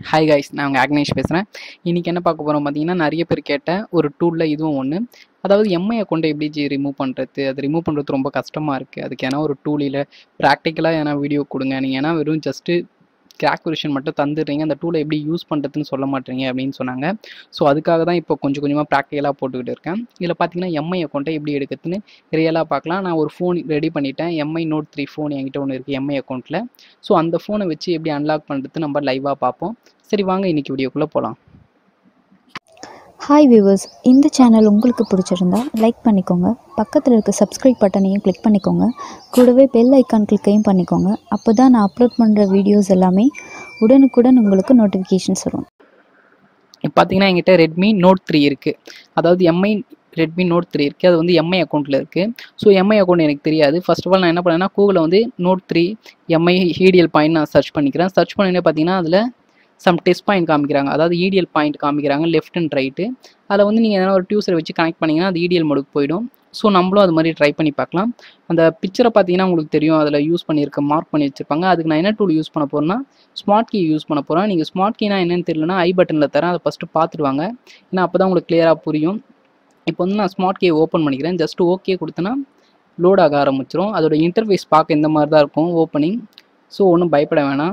hi guys நான் உங்கள் ஆக்னேஷ் பேசுகிறேன் இன்றைக்கி என்ன பார்க்க போகிறோம் பார்த்தீங்கன்னா நிறைய பேர் கேட்ட ஒரு டூலில் இதுவும் ஒன்று அதாவது எம்ஐ அக்கௌண்ட்டை எப்படி ஜி ரிமூவ் பண்ணுறது அது ரிமூவ் பண்ணுறது ரொம்ப கஷ்டமாக இருக்குது அதுக்கு ஏன்னா ஒரு டூலில் ப்ராக்டிக்கலாக ஏன்னா வீடியோ கொடுங்க நீங்கள் ஏன்னா வெறும் ஜஸ்ட்டு கேல்குலேஷன் மட்டும் தந்துடுறீங்க அந்த டூலை எப்படி யூஸ் பண்ணுறதுன்னு சொல்ல மாட்டீங்க அப்படின்னு சொன்னாங்க ஸோ அதுக்காக தான் இப்போ கொஞ்சம் கொஞ்சமாக ப்ராக்டிக்கலாக போட்டுக்கிட்டு இருக்கேன் இதில் பார்த்தீங்கன்னா எம்ஐ அக்கௌண்ட்டை எப்படி எடுக்கிறதுன்னு ரியலாக பார்க்கலாம் நான் ஒரு ஃபோன் ரெடி பண்ணிட்டேன் எம்ஐ நோட் த்ரீ ஃபோன் என்கிட்ட ஒன்று இருக்குது எம்ஐ அக்கௌண்ட்டில் ஸோ அந்த ஃபோனை வச்சு எப்படி அன்லாக் பண்ணுறது நம்ம லைவாக பார்ப்போம் சரி வாங்க இன்றைக்கி வீடியோக்குள்ளே போகலாம் ஹாய் வியூவர்ஸ் இந்த சேனல் உங்களுக்கு பிடிச்சிருந்தா லைக் பண்ணிக்கோங்க பக்கத்தில் இருக்க சப்ஸ்கிரைப் பட்டனையும் கிளிக் பண்ணிக்கோங்க கூடவே பெல் ஐக்கான் கிளிக்கையும் பண்ணிக்கோங்க அப்போ தான் நான் அப்லோட் பண்ணுற வீடியோஸ் எல்லாமே உடனுக்குடன் உங்களுக்கு நோட்டிஃபிகேஷன்ஸ் வரும் இப்போ பார்த்தீங்கன்னா என்கிட்ட ரெட்மி நோட் த்ரீ இருக்குது அதாவது எம்ஐ ரெட்மி நோட் த்ரீ இருக்குது அது வந்து எம்ஐ அக்கௌண்ட்டில் இருக்குது ஸோ எம்ஐ அக்கௌண்ட் எனக்கு தெரியாது ஃபர்ஸ்ட் ஆஃப் ஆல் நான் என்ன பண்ணேன்னா கூகுளில் வந்து note three Mi EDL point நான் சர்ச் பண்ணிக்கிறேன் சர்ச் பண்ணினே பார்த்தீங்கன்னா அதில் சம் டெஸ்ட் பாயிண்ட் காமிக்கிறாங்க அதாவது இடிஎல் பாயிண்ட் காமிக்கிறாங்க லெஃப்ட் அண்ட் ரைட்டு அதில் வந்து நீங்கள் எதனா ஒரு டியூசரை வச்சு கனெக்ட் பண்ணிங்கன்னா அது இடிஎல் மோடுக்கு போயிடும் ஸோ நம்மளும் அது மாதிரி ட்ரை பண்ணி பார்க்கலாம் அந்த பிக்சரை பார்த்தீங்கன்னா உங்களுக்கு தெரியும் அதில் யூஸ் பண்ணியிருக்க மார்க் பண்ணி வச்சுருப்பாங்க அதுக்கு நான் என்ன டூல் யூஸ் பண்ண போகிறேன்னா ஸ்மார்ட் கீ யூஸ் பண்ண போகிறேன் நீங்கள் ஸ்மார்ட் கீனா என்னன்னு தெரியலனா ஐ பட்டனில் தரேன் அதை ஃபஸ்ட்டு பார்த்துடுவாங்க ஏன்னா அப்போ தான் உங்களுக்கு கிளியராக புரியும் இப்போ வந்து நான் ஸ்மார்ட் கீயை ஓப்பன் பண்ணிக்கிறேன் ஜஸ்ட் ஓகே கொடுத்தேன்னா லோட் ஆக ஆரம்பிச்சிரும் அதோட இன்டர்ஃபேஸ் பார்க்க இந்த மாதிரி தான் இருக்கும் ஓப்பனிங் ஸோ ஒன்றும் பயப்பட வேணாம்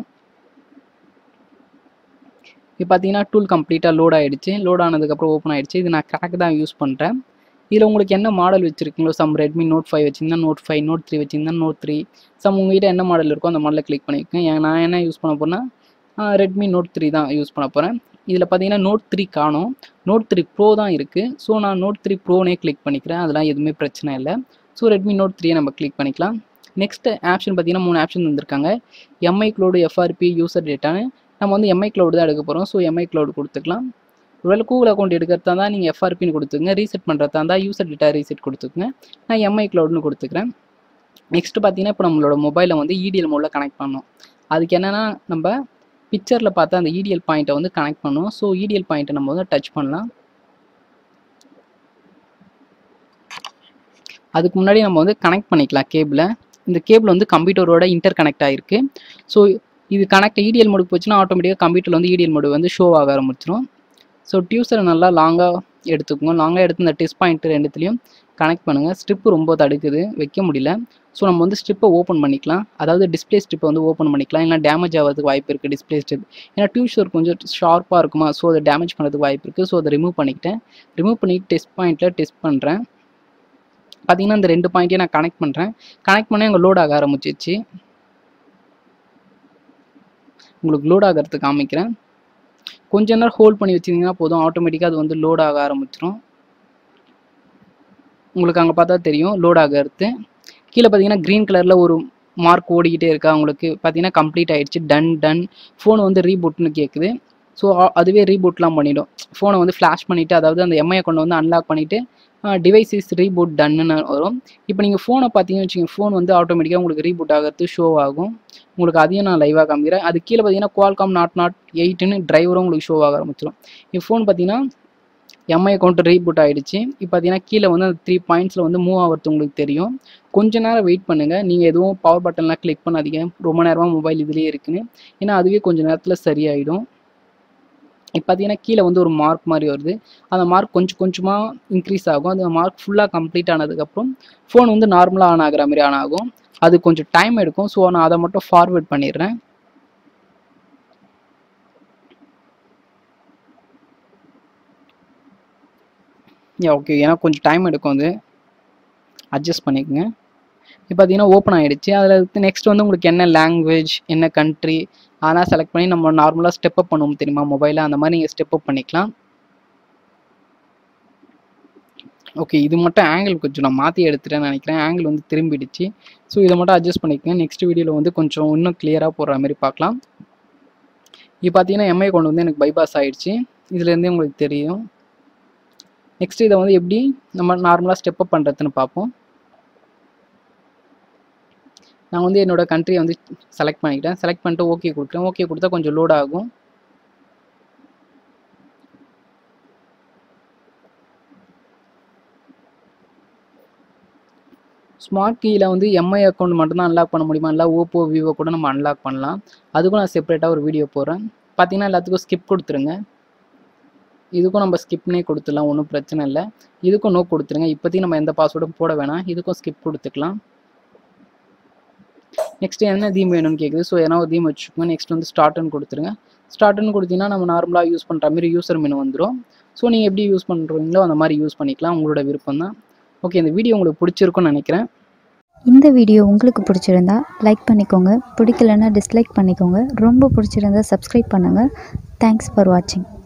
இப்போ பார்த்தீங்கன்னா டூல் கம்ப்ளீட்டாக லோட் ஆகிடுச்சு லோட் ஆனதுக்கப்புறம் ஓப்பன் ஆகிடுச்சு இது நான் கிராக் தான் யூஸ் பண்ணுறேன் இதில் உங்களுக்கு என்ன மாடல் வச்சுருக்கீங்களோ சம் ரெட்மி நோட் ஃபைவ் வச்சிருந்தா நோட் ஃபைவ் நோட் த்ரீ வச்சிருந்தா நோட் த்ரீ சம் உங்கள்கிட்ட என்ன மாடல் இருக்கோ அந்த மாடலில் கிளிக் பண்ணியிருக்கேன் ஏன் நான் என்ன யூஸ் பண்ண போகிறேன்னா ரெட்மி நோட் த்ரீ தான் யூஸ் பண்ண போகிறேன் இதில் பார்த்தீங்கன்னா நோட் த்ரீ காணும் நோட் த்ரீ ப்ரோ தான் இருக்குது ஸோ நான் நோட் த்ரீ ப்ரோனே கிளிக் பண்ணிக்கிறேன் அதெல்லாம் எதுவுமே பிரச்சனை இல்லை ஸோ ரெட்மி நோட் த்ரீயை நம்ம கிளிக் பண்ணிக்கலாம் நெக்ஸ்ட் ஆப்ஷன் பார்த்தீங்கன்னா மூணு ஆப்ஷன் வந்திருக்காங்க எம்ஐ க்ளோடு எஃப்ஆர்பி யூசர் டேட்டான்னு நம்ம வந்து எம்ஐ க்ளவுட் தான் எடுக்க போகிறோம் ஸோ எம்ஐ க்ளவுட் கொடுத்துக்கலாம் ஒருவேளை கூகுள் அக்கௌண்ட் எடுக்கிறதா தான் நீங்கள் எஃப்ஆர்பின்னு கொடுத்துங்க ரீசெட் பண்ணுறதா இருந்தால் யூசர் டேட்டா ரீசெட் கொடுத்துக்குங்க நான் எம்ஐ க்ளவுட்னு கொடுத்துக்கிறேன் நெக்ஸ்ட் பார்த்தீங்கன்னா இப்போ நம்மளோட மொபைலை வந்து இடிஎல் மோடில் கனெக்ட் பண்ணோம் அதுக்கு என்னென்னா நம்ம பிக்சரில் பார்த்தா அந்த இடிஎல் பாயிண்ட்டை வந்து கனெக்ட் பண்ணோம் ஸோ இடிஎல் பாயிண்ட்டை நம்ம வந்து டச் பண்ணலாம் அதுக்கு முன்னாடி நம்ம வந்து கனெக்ட் பண்ணிக்கலாம் கேபிளை இந்த கேபிள் வந்து கம்ப்யூட்டரோட இன்டர் கனெக்ட் ஆகிருக்கு ஸோ இது கனெக்ட் இடிஎல் மோடுக்கு போச்சுன்னா ஆட்டோமேட்டிக்காக கம்ப்யூட்டரில் வந்து இடிஎல் மோடு வந்து ஷோ ஆக ஆரம்பிச்சிடும் ஸோ டியூசரை நல்லா லாங்காக எடுத்துக்கோங்க லாங்காக எடுத்து இந்த டெஸ்ட் பாயிண்ட் ரெண்டுத்துலையும் கனெக்ட் பண்ணுங்கள் ஸ்ட்ரிப்பு ரொம்ப தடுக்குது வைக்க முடியல ஸோ நம்ம வந்து ஸ்ட்ரிப்பை ஓப்பன் பண்ணிக்கலாம் அதாவது டிஸ்பிளே ஸ்ட்ரிப்பை வந்து ஓப்பன் பண்ணிக்கலாம் இல்லை டேமேஜ் ஆகிறதுக்கு வாய்ப்பு இருக்குது டிஸ்பிளே ஸ்ட்ரிப் ஏன்னா டியூசர் கொஞ்சம் ஷார்ப்பாக இருக்குமா ஸோ அதை டேமேஜ் பண்ணுறதுக்கு வாய்ப்பு இருக்குது ஸோ அதை ரிமூவ் பண்ணிக்கிட்டேன் ரிமூவ் பண்ணிட்டு டெஸ்ட் பாயிண்ட்டில் டெஸ்ட் பண்ணுறேன் பார்த்தீங்கன்னா இந்த ரெண்டு பாயிண்ட்டையும் நான் கனெக்ட் பண்ணுறேன் கனெக்ட் பண்ணி அங்கே லோட் ஆக ஆரம்பிச்சிச்சு உங்களுக்கு லோட் ஆகிறதுக்கு காமிக்கிறேன் கொஞ்ச நேரம் ஹோல்ட் பண்ணி வச்சிங்கன்னா போதும் ஆட்டோமேட்டிக்காக அது வந்து லோட் ஆக ஆரம்பிச்சிடும் உங்களுக்கு அங்கே பார்த்தா தெரியும் லோட் ஆகிறது கீழே பார்த்தீங்கன்னா க்ரீன் கலரில் ஒரு மார்க் ஓடிக்கிட்டே இருக்கா உங்களுக்கு பார்த்தீங்கன்னா கம்ப்ளீட் ஆகிடுச்சு டன் டன் ஃபோன் வந்து ரீபூட்னு கேட்குது ஸோ அதுவே ரீபூட்லாம் பண்ணிவிடும் ஃபோனை வந்து ஃப்ளாஷ் பண்ணிவிட்டு அதாவது அந்த எம்ஐ அக்கௌண்ட் வந்து அன்லாக் பண்ணிவிட்டு டிவைஸ் இஸ் ரீபூட் டன்னு வரும் இப்போ நீங்கள் ஃபோனை பார்த்தீங்கன்னு வச்சுக்கோங்க ஃபோன் வந்து ஆட்டோமேட்டிக்காக உங்களுக்கு ரீபூட் ஆகிறது ஷோ ஆகும் உங்களுக்கு அதையும் நான் லைவாக காமிக்கிறேன் அது கீழே பார்த்தீங்கன்னா குவால்காம் நாட் நாட் எயிட்டுன்னு டிரைவரும் உங்களுக்கு ஷோ ஆக ஆரம்பிச்சிடும் இப்போ ஃபோன் பார்த்தீங்கன்னா எம்ஐ அக்கௌண்ட் ரீபூட் ஆகிடுச்சு இப்போ பார்த்தீங்கன்னா கீழே வந்து அந்த த்ரீ பாயிண்ட்ஸில் வந்து மூவ் ஆகிறது உங்களுக்கு தெரியும் கொஞ்ச நேரம் வெயிட் பண்ணுங்கள் நீங்கள் எதுவும் பவர் பட்டன்லாம் கிளிக் பண்ணாதீங்க ரொம்ப நேரமாக மொபைல் இதுலேயே இருக்குன்னு ஏன்னா அதுவே கொஞ்சம் நேரத்தில் சரியாயிடும் இப்போ பார்த்தீங்கன்னா கீழே வந்து ஒரு மார்க் மாதிரி வருது அந்த மார்க் கொஞ்சம் கொஞ்சமாக இன்க்ரீஸ் ஆகும் அந்த மார்க் ஃபுல்லாக கம்ப்ளீட் ஆனதுக்கப்புறம் ஃபோன் வந்து நார்மலாக ஆன் ஆகிற மாதிரி ஆன் ஆகும் அது கொஞ்சம் டைம் எடுக்கும் ஸோ நான் அதை மட்டும் ஃபார்வேர்ட் பண்ணிடுறேன் ஓகே ஏன்னா கொஞ்சம் டைம் எடுக்கும் அது அட்ஜஸ்ட் பண்ணிக்கோங்க இப்போ பார்த்தீங்கன்னா ஓப்பன் ஆகிடுச்சு அதில் நெக்ஸ்ட் வந்து உங்களுக்கு என்ன லாங்குவேஜ் என்ன கண்ட்ரி அதெல்லாம் செலக்ட் பண்ணி நம்ம நார்மலாக ஸ்டெப் அப் பண்ணுவோம் தெரியுமா மொபைலில் அந்த மாதிரி நீங்கள் ஸ்டெப் அப் பண்ணிக்கலாம் ஓகே இது மட்டும் ஆங்கிள் கொஞ்சம் நான் மாற்றி எடுத்துட்டேன்னு நினைக்கிறேன் ஆங்கிள் வந்து திரும்பிடுச்சு ஸோ இதை மட்டும் அட்ஜஸ்ட் பண்ணிக்கோங்க நெக்ஸ்ட் வீடியோவில் வந்து கொஞ்சம் இன்னும் கிளியராக போடுற மாதிரி பார்க்கலாம் இப்போ பார்த்தீங்கன்னா எம்ஐ கொண்டு வந்து எனக்கு பைபாஸ் ஆகிடுச்சு இதுலேருந்தே உங்களுக்கு தெரியும் நெக்ஸ்ட் இதை வந்து எப்படி நம்ம நார்மலாக ஸ்டெப் அப் பண்ணுறதுன்னு பார்ப்போம் நான் வந்து என்னோடய கண்ட்ரியை வந்து செலக்ட் பண்ணிக்கிட்டேன் செலக்ட் பண்ணிட்டு ஓகே கொடுக்குறேன் ஓகே கொடுத்தா கொஞ்சம் லோட் ஆகும் ஸ்மார்ட் கீயில் வந்து எம்ஐ அக்கௌண்ட் மட்டும்தான் அன்லாக் பண்ண முடியுமா இல்லை ஓப்போ விவோ கூட நம்ம அன்லாக் பண்ணலாம் அதுக்கும் நான் செப்பரேட்டாக ஒரு வீடியோ போடுறேன் பார்த்தீங்கன்னா எல்லாத்துக்கும் ஸ்கிப் கொடுத்துருங்க இதுக்கும் நம்ம ஸ்கிப்னே கொடுத்துடலாம் ஒன்றும் பிரச்சனை இல்லை இதுக்கும் நோ கொடுத்துருங்க இப்போதைக்கு நம்ம எந்த பாஸ்வேர்டும் போட வேணாம் இதுக்கும் ஸ்கிப் கொடுத்துக்கலாம் நெக்ஸ்ட் என்ன தீம் வேணும்னு கேட்குது ஸோ எதனா ஒரு தீம் வச்சுக்கோங்க நெக்ஸ்ட் வந்து ஸ்டார்ட்னு கொடுத்துருங்க ஸ்டார்ட்னு கொடுத்தீங்கன்னா நம்ம நார்மலாக யூஸ் பண்ணுற மாதிரி யூசர் மெனு வந்துடும் ஸோ நீங்கள் எப்படி யூஸ் பண்ணுறீங்களோ அந்த மாதிரி யூஸ் பண்ணிக்கலாம் உங்களோட விருப்பம் தான் ஓகே இந்த வீடியோ உங்களுக்கு பிடிச்சிருக்கும்னு நினைக்கிறேன் இந்த வீடியோ உங்களுக்கு பிடிச்சிருந்தா லைக் பண்ணிக்கோங்க பிடிக்கலன்னா டிஸ்லைக் பண்ணிக்கோங்க ரொம்ப பிடிச்சிருந்தா சப்ஸ்கிரைப் பண்ணுங்கள் தேங்க்ஸ் ஃபார் வாட்சிங்